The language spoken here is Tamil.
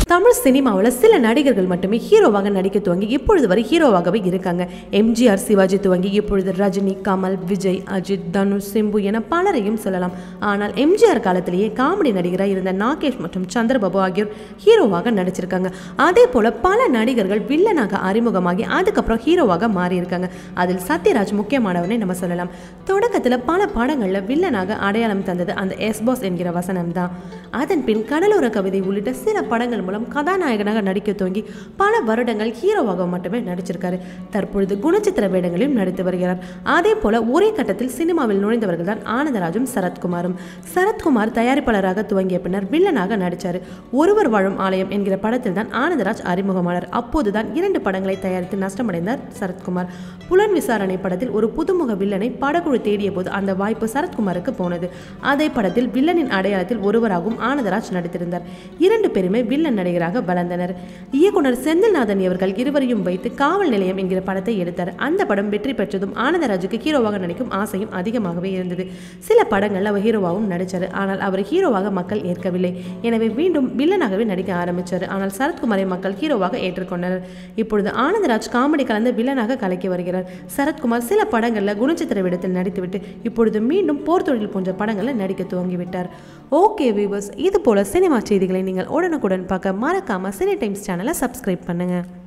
தமிழ் சினிமாவில் சில நடிகர்கள் மட்டுமே ஹீரோவாக நடிக்க துவங்கி இப்பொழுது வரை ஹீரோவாகவே இருக்காங்க எம்ஜிஆர் சிவாஜி துவங்கி இப்பொழுது ரஜினி கமல் விஜய் அஜித் தனுஷ் சிம்பு என பலரையும் சொல்லலாம் ஆனால் எம்ஜிஆர் காலத்திலேயே காமெடி நடிகராக இருந்த நாகேஷ் மற்றும் சந்திரபாபு ஆகியோர் ஹீரோவாக நடிச்சிருக்காங்க அதே போல பல நடிகர்கள் வில்லனாக அறிமுகமாகி அதுக்கப்புறம் ஹீரோவாக மாறியிருக்காங்க அதில் சத்யராஜ் முக்கியமானவனே நம்ம சொல்லலாம் தொடக்கத்தில் பல படங்களில் வில்லனாக அடையாளம் தந்தது அந்த எஸ் பாஸ் என்கிற வசனம் தான் அதன் பின் கடலோர கவிதை உள்ளிட்ட சில படங்கள் மூலம் கதாநாயகனாக நடிக்க துவங்கி பல வருடங்கள் ஹீரோவாக மட்டுமே நடிச்சிருக்காரு தற்பொழுது குணச்சித்திர வேடங்களிலும் நடித்து வருகிறார் அதே போல ஒரே கட்டத்தில் சினிமாவில் நுழைந்தவர்கள் தான் ஆனந்தராஜும் சரத்குமாரும் சரத்குமார் தயாரிப்பாளராக துவங்கிய பின்னர் வில்லனாக நடித்தார் ஒருவர் வாழும் ஆலயம் என்கிற படத்தில் தான் ஆனந்தராஜ் அறிமுகமானார் அப்போதுதான் இரண்டு படங்களை தயாரித்து நஷ்டமடைந்தார் சரத்குமார் புலன் விசாரணை படத்தில் ஒரு புதுமுக வில்லனை படக்குழு தேடிய போது அந்த வாய்ப்பு சரத்குமாருக்கு போனது அதே படத்தில் வில்லனின் அடையாளத்தில் ஒருவராகவும் ஆனந்தராஜ் நடித்திருந்தார் இரண்டு பேருமே வில்லன் நடிகராக வளர்ந்தனர் இயக்குனர் செந்தில்நாதன் அவர்கள் இருவரையும் வைத்து காவல் நிலையம் என்கிற படத்தை எடுத்தார் அந்த படம் வெற்றி பெற்றதும் ஆனந்தராஜுக்கு ஹீரோவாக நடிக்கும் ஆசையும் அதிகமாகவே இருந்தது சில படங்களில் அவர் ஹீரோவாகவும் நடித்தார் ஆனால் அவர் ஹீரோவாக மக்கள் ஏற்கவில்லை எனவே மீண்டும் வில்லனாகவே நடிக்க ஆரம்பித்தார் ஆனால் சரத்குமாரை மக்கள் ஹீரோவாக ஏற்றுக்கொண்டனர் இப்பொழுது ஆனந்தராஜ் காமெடி கலந்து வில்லனாக கலக்கி வருகிறார் சரத்குமார் சில படங்களில் குணச்சித்திர வேடத்தில் நடித்துவிட்டு இப்பொழுது மீண்டும் போர் தொழில் போன்ற படங்களில் நடிக்க துவங்கிவிட்டார் ஓகே வீவர்ஸ் இது போல சினிமா செய்திகளை நீங்கள் உடனுக்குடன் பார்க்க மறக்காம சினி டைம்ஸ் சேனலை சப்ஸ்கிரைப் பண்ணுங்க